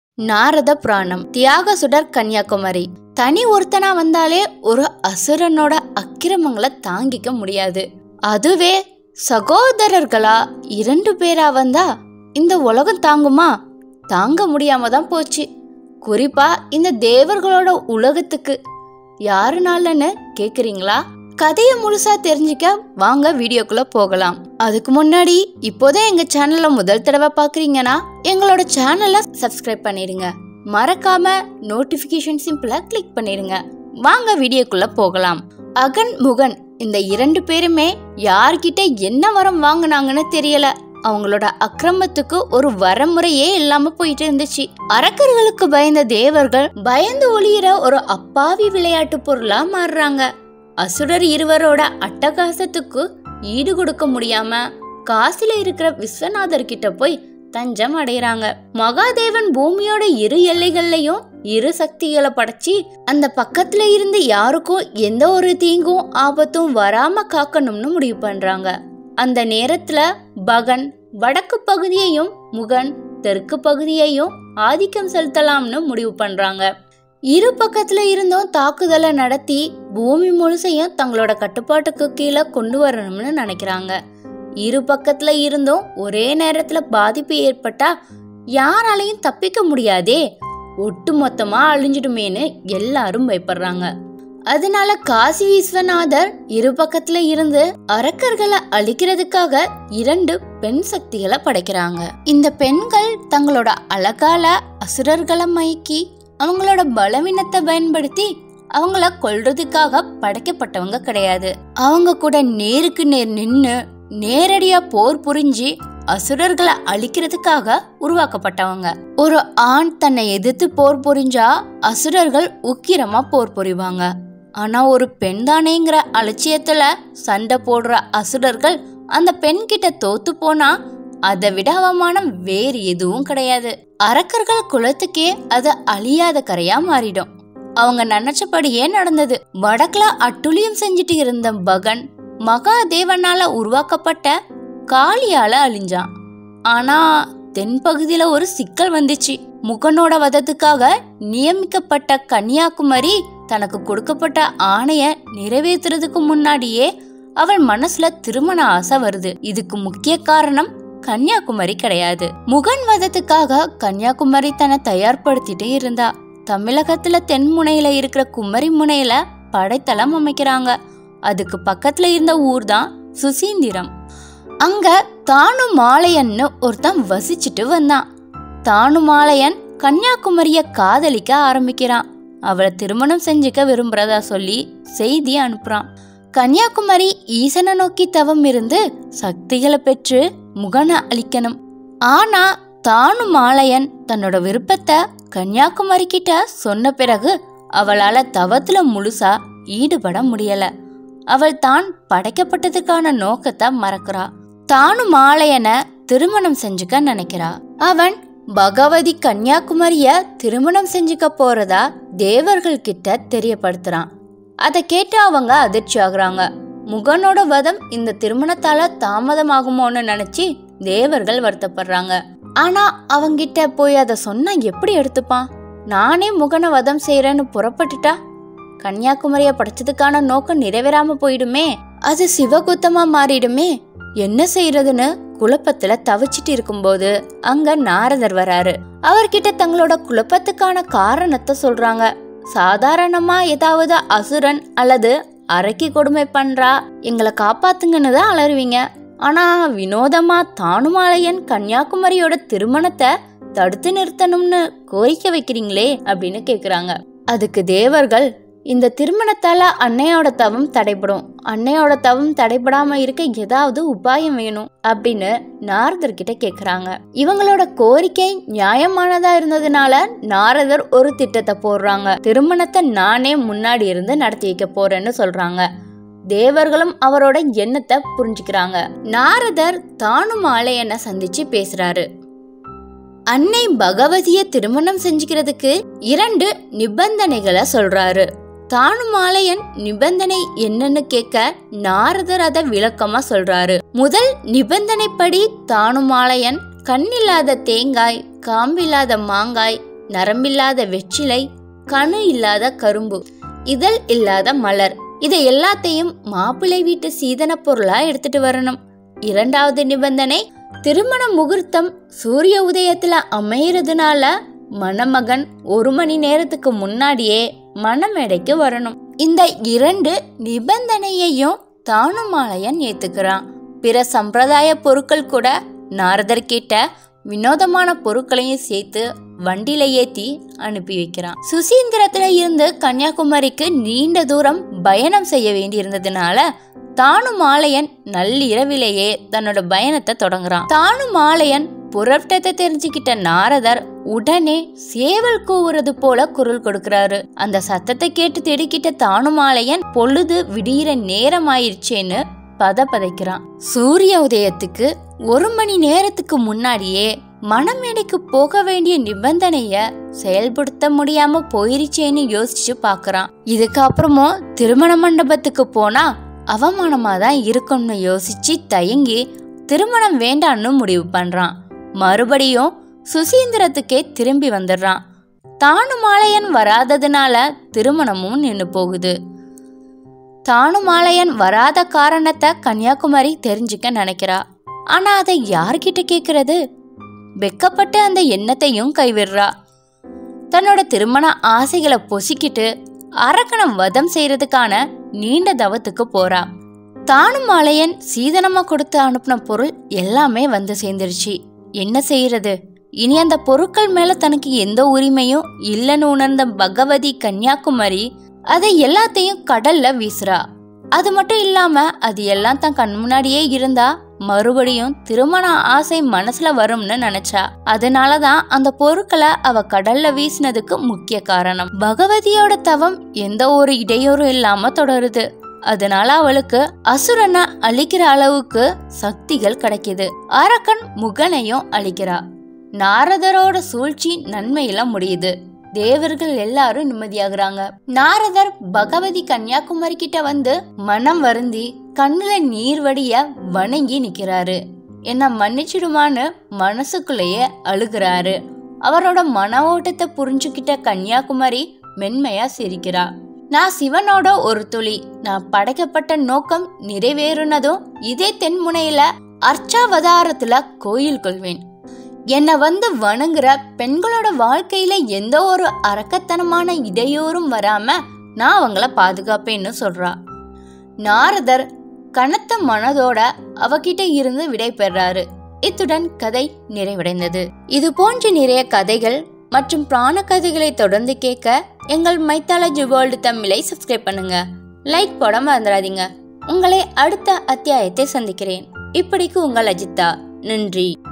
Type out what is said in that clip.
நாரத புராணம் தியாக சுடர் கன்னியாகுமரி தனி ஒருத்தனா வந்தாலே ஒரு அசுரனோட அக்கிரமங்களை தாங்கிக்க முடியாது அதுவே சகோதரர்களா இரண்டு பேரா வந்தா இந்த உலகம் தாங்குமா தாங்க முடியாம தான் போச்சு குறிப்பா இந்த தேவர்களோட உலகத்துக்கு யாருனாலன்னு கேக்குறீங்களா கதையை முழுசா தெரிஞ்சுக்க வாங்க வீடியோக்குள்ள போகலாம் அதுக்கு முன்னாடி இப்போதான் எங்க சேனலை முதல் தடவை பாக்குறீங்கன்னா எங்களோட சேனலை சப்ஸ்கிரைப் பண்ணிடுங்க மறக்காம நோட்டிபிகேஷன் சிம்பிளா கிளிக் பண்ணிடுங்க வாங்க வீடியோக்குள்ள போகலாம் அகன் முகன் இந்த இரண்டு பேருமே யார்கிட்ட என்ன வரம் வாங்குனாங்கன்னு தெரியல அவங்களோட அக்கிரமத்துக்கு ஒரு வரமுறையே இல்லாம போயிட்டு இருந்துச்சு அரக்கர்களுக்கு பயந்த தேவர்கள் பயந்து ஒளியிற ஒரு அப்பாவி விளையாட்டு பொருளா மாறுறாங்க அசுரர் இருவரோட அட்டகாசத்துக்கு ஈடு கொடுக்க முடியாம காசில இருக்கிற விஸ்வநாதர் கிட்ட போய் தஞ்சம் அடையறாங்க மகாதேவன் பூமியோட இரு எல்லைகள்லயும் இரு சக்திகளை படைச்சி அந்த பக்கத்துல இருந்து யாருக்கும் எந்த ஒரு தீங்கும் ஆபத்தும் வராம காக்கணும்னு முடிவு பண்றாங்க அந்த நேரத்துல பகன் வடக்கு பகுதியையும் முகன் தெற்கு பகுதியையும் ஆதிக்கம் செலுத்தலாம்னு முடிவு பண்றாங்க இரு பக்கத்துல இருந்தும் தாக்குதலை நடத்தி பூமி முழுசையும் தங்களோட கட்டுப்பாட்டுக்கு கீழே கொண்டு வரணும்னு நினைக்கிறாங்க இரு பக்கத்துல இருந்தும் ஒரே நேரத்துல பாதிப்பு ஏற்பட்டா யாராலையும் தப்பிக்க முடியாதே ஒட்டு மொத்தமா அழிஞ்சிடுமேன்னு எல்லாரும் பயப்படுறாங்க அதனால காசி விஸ்வநாதர் இரு பக்கத்துல இருந்து அரக்கர்களை அழிக்கிறதுக்காக இரண்டு பெண் சக்திகளை படைக்கிறாங்க இந்த பெண்கள் தங்களோட அழகால அசுரர்களை மயக்கி அவங்களோட பலவீனத்தை பயன்படுத்தி அவங்கள கொல்றதுக்காக படைக்கப்பட்டவங்க கிடையாது அவங்க கூட நேருக்கு நேர் நின்னு நேரடியா போர் புரிஞ்சு அசுரர்களை அழிக்கிறதுக்காக உருவாக்கப்பட்டவங்க ஒரு ஆண் தன்னை எதிர்த்து போர் புரிஞ்சா அசுரர்கள் உக்கிரமா போர் புரிவாங்க ஆனா ஒரு பெண் தானேங்கிற அலட்சியத்துல சண்டை போடுற அசுரர்கள் அந்த பெண் கிட்ட தோத்து போனா அதை விட அவமானம் வேறு எதுவும் கிடையாது அரக்கர்கள் குலத்துக்கே அது அழியாத கரையா மாறிடும் அவங்க நினைச்சபடியே நடந்தது வடக்குல அட்டுழியம் செஞ்சுட்டு இருந்த பகன் மகாதேவனால உருவாக்கப்பட்ட காளியால அழிஞ்சான் ஆனா தென்பகுதியில ஒரு சிக்கல் வந்துச்சு முகனோட வதத்துக்காக நியமிக்கப்பட்ட கன்னியாகுமரி தனக்கு கொடுக்கப்பட்ட ஆணைய நிறைவேற்றுறதுக்கு முன்னாடியே அவள் மனசுல திருமண ஆசை வருது இதுக்கு முக்கிய காரணம் கன்னியாகுமரி கிடையாது முகன் வதத்துக்காக கன்னியாகுமரி தன்னை தயார்படுத்திட்டு இருந்தா தமிழகத்துல தென்முனையில இருக்கிற குமரி முனையில படைத்தளம் அமைக்கிறாங்க அதுக்கு பக்கத்துல இருந்த ஊர் தான் சுசீந்திரம் அங்க தானு மாலையன்னு ஒருத்தன் வசிச்சுட்டு வந்தான் தானு மாலையன் கன்னியாகுமரிய காதலிக்க ஆரம்பிக்கிறான் அவளை திருமணம் செஞ்சுக்க விரும்புறதா சொல்லி செய்தி அனுப்புறான் கன்னியாகுமரி ஈசனை நோக்கி தவம் இருந்து சக்திகளை பெற்று முகனை அளிக்கணும் ஆனா தானு மாலையன் தன்னோட விருப்பத்தை கன்னியாகுமரி கிட்ட சொன்ன பிறகு அவளால தவத்துல முழுசா ஈடுபட முடியல அவள் தான் படைக்கப்பட்டதுக்கான நோக்கத்தை மறக்கிறா தானு மாலையனை திருமணம் செஞ்சுக்க நினைக்கிறா அவன் பகவதி கன்னியாகுமரிய திருமணம் செஞ்சுக்க போறதா தேவர்கள் கிட்ட தெரியப்படுத்துறான் அதை கேட்டு அவங்க அதிர்ச்சி ஆகுறாங்க முகனோட வதம் இந்த திருமணத்தால தாமதமாகுமோன்னு நினைச்சு தேவர்கள் வருத்தப்படுறாங்க ஆனா அவங்கிட்ட போய் அதை சொன்னா எப்படி எடுத்துப்பான் நானே முகனை வதம் செய்யறேன்னு புறப்பட்டுட்டா கன்னியாகுமரிய படைச்சதுக்கான நோக்கம் நிறைவேறாம போயிடுமே அது சிவகுத்தமா மாறிடுமே என்ன செய்யறதுன்னு குழப்பத்துல தவிச்சிட்டு இருக்கும்போது அங்க நாரதர் வராரு அவர்கிட்ட தங்களோட குழப்பத்துக்கான காரணத்தை சொல்றாங்க சாதாரணமா ஏதாவது அசுரன் அல்லது அரக்கி கொடுமை பண்றா எங்களை காப்பாத்துங்கன்னு தான் அலறுவீங்க ஆனா வினோதமா தானுமாலையன் கன்னியாகுமரியோட திருமணத்தை தடுத்து நிறுத்தணும்னு கோரிக்கை வைக்கிறீங்களே அப்படின்னு கேக்குறாங்க அதுக்கு தேவர்கள் இந்த திருமணத்தால அன்னையோட தவம் தடைபடும் அன்னையோட தவம் தடைபடாம இருக்க ஏதாவது உபாயம் வேணும் அப்படின்னு நாரதர் கிட்ட கேக்குறாங்க இவங்களோட கோரிக்கை நியாயமானதா இருந்ததுனால நாரதர் ஒரு திட்டத்தை போடுறாங்க திருமணத்தை நானே முன்னாடி இருந்து நடத்தி வைக்க போறேன்னு சொல்றாங்க தேவர்களும் அவரோட எண்ணத்தை புரிஞ்சுக்கிறாங்க நாரதர் தானும் ஆலயனை சந்திச்சு பேசுறாரு அன்னை பகவதிய திருமணம் செஞ்சுக்கிறதுக்கு இரண்டு நிபந்தனைகளை சொல்றாரு தானுமாலையன் நிபந்தனை என்னன்னு கேட்க நாரதர் அதை விளக்கமா சொல்றாரு முதல் நிபந்தனைப்படி தானுமாலையன் கண்ணில்லாத தேங்காய் காம்பில்லாத மாங்காய் நரம்பில்லாத வெற்றிலை கணு இல்லாத கரும்பு இதழ் இல்லாத மலர் இதை எல்லாத்தையும் மாப்பிள்ளை வீட்டு சீதன பொருளா எடுத்துட்டு வரணும் இரண்டாவது நிபந்தனை திருமண முகூர்த்தம் சூரிய உதயத்துல அமையறதுனால மணமகன் ஒரு மணி நேரத்துக்கு முன்னாடியே மணமேடைக்கு வரணும் இந்த இரண்டு நிபந்தனையையும் தானுமாலயன் ஏத்துக்கிறான் பிற சம்பிரதாய பொருட்கள் கூட நாரதர் கிட்ட வினோதமான பொருட்களையும் சேர்த்து வண்டியில ஏத்தி அனுப்பி வைக்கிறான் சுசீந்திரத்துல இருந்து கன்னியாகுமரிக்கு நீண்ட தூரம் பயணம் செய்ய வேண்டியிருந்ததுனால தானுமாலயன் நள்ளிரவிலேயே தன்னோட பயணத்தை தொடங்குறான் தானுமாலயன் புறப்பட்டத்தை தெரிஞ்சுக்கிட்ட நாரதர் உடனே சேவல் கூவுறது போல குரல் கொடுக்கறாரு அந்த சத்தத்தை கேட்டு திடுக்கிட்ட தானுமாலயன் பொழுது விடியிற நேரம் ஆயிடுச்சேன்னு பதப்பதைக்கிறான் சூரிய உதயத்துக்கு ஒரு மணி நேரத்துக்கு முன்னாடியே மணமேடைக்கு போக வேண்டிய நிபந்தனைய செயல்படுத்த முடியாம போயிருச்சேன்னு யோசிச்சு பாக்குறான் இதுக்கப்புறமும் திருமண மண்டபத்துக்கு போனா அவமானமா தான் இருக்கும்னு யோசிச்சு தயங்கி திருமணம் வேண்டான்னு முடிவு பண்றான் மறுபடியும் சுசீந்திரத்துக்கே திரும்பி வந்துடுறான் தானுமாலயன் வராததுனால திருமணமும் நின்னு போகுது தானுமாலயன் வராத காரணத்தை கன்னியாகுமரி தெரிஞ்சுக்க நினைக்கிறா ஆனா அதை யார்கிட்ட கேக்குறது வெக்கப்பட்டு அந்த எண்ணத்தையும் கைவிடுறா தன்னோட திருமண ஆசைகளை பொசிக்கிட்டு அரக்கணம் வதம் செய்யறதுக்கான நீண்ட தவத்துக்கு போறா தானுமாலயன் சீதனமா கொடுத்து அனுப்பின பொருள் எல்லாமே வந்து சேர்ந்துருச்சு என்ன செய்யறது இனி அந்த பொருட்கள் மேல தனக்கு எந்த உரிமையும் இல்லைன்னு உணர்ந்த பகவதி கன்னியாகுமரி அதை எல்லாத்தையும் கடல்ல வீசுறா அது மட்டும் இல்லாம அது எல்லாம் தன் கண் முன்னாடியே இருந்தா மறுபடியும் திருமண ஆசை மனசுல வரும்னு நினைச்சா அதனாலதான் அந்த பொருட்களை அவ கடல்ல வீசினதுக்கு முக்கிய காரணம் பகவதியோட தவம் எந்த ஒரு இடையூறும் இல்லாம தொடருது அதனால அவளுக்கு அசுரனை அழிக்கிற அளவுக்கு சக்திகள் கிடைக்குது அரக்கன் முகனையும் அழிக்கிறா நாரதரோட சூழ்ச்சி நன்மையில முடியுது தேவர்கள் எல்லாரும் நிம்மதியாகுறாங்க நாரதர் பகவதி கன்னியாகுமரி கிட்ட வந்து மனம் வருந்தி கண்ணுல நீர் வடிய வணங்கி நிக்கிறாரு என்ன மன்னிச்சிடுமான்னு மனசுக்குள்ளேயே அழுகிறாரு அவரோட மன ஓட்டத்தை புரிஞ்சுக்கிட்ட கன்னியாகுமரி மென்மையா சிரிக்கிறா நான் சிவனோட ஒரு துளி நான் படைக்கப்பட்ட நோக்கம் நிறைவேறுனதும் இதே தென்முனையில அர்ச்சாவதாரத்துல கோயில் கொள்வேன் என்னை வந்து வணங்குற பெண்களோட வாழ்க்கையில எந்த ஒரு அரக்கத்தனமான இடையூறும் வராம நான் அவங்கள பாதுகாப்பேன்னு சொல்றா நாரதர் கனத்த மனதோட அவகிட்ட இருந்து விடை பெறாரு இத்துடன் கதை நிறைவடைந்தது இது போன்ற நிறைய கதைகள் மற்றும் பிராண கதைகளை தொடர்ந்து கேட்க எங்கள் மைத்தாலஜி வேர்ல்டு தமிழை சப்ஸ்கிரைப் பண்ணுங்க லைக் போட மறந்துடாதீங்க உங்களை அடுத்த அத்தியாயத்தை சந்திக்கிறேன் இப்படிக்கு உங்கள் அஜிதா நன்றி